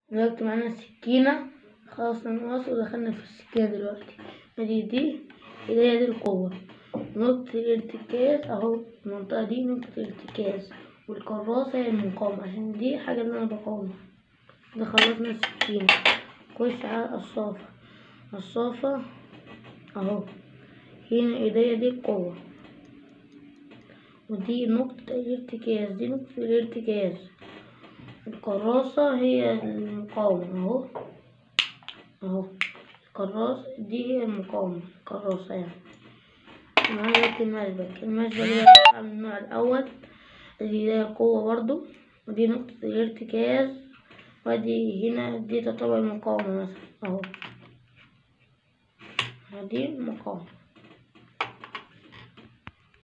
دلوقتي معانا السكينة خلاص المقص ودخلنا في السكينة دلوقتي ادي دي اللي هي دي القوة نقطة الارتكاز اهو المنطقة دي نقطة الارتكاز والكراسة هي المقاومة عشان دي حاجة اللي انا بقاومها كده خلصنا السكينة نخش على القصافة القصافة اهو هنا ايديا دي القوة ودي نقطة الارتكاز دي نقطة الارتكاز الكراسة هي المقاومة اهو اهو الكراسة دي هي المقاومة الكراسة يعني معانا دلوقتي المشبك المشبك ده من النوع الأول اللي ده قوة برضو ودي نقطة الارتكاز ودي هنا دي تعتبر المقاومة مثلا اهو دي المقاومة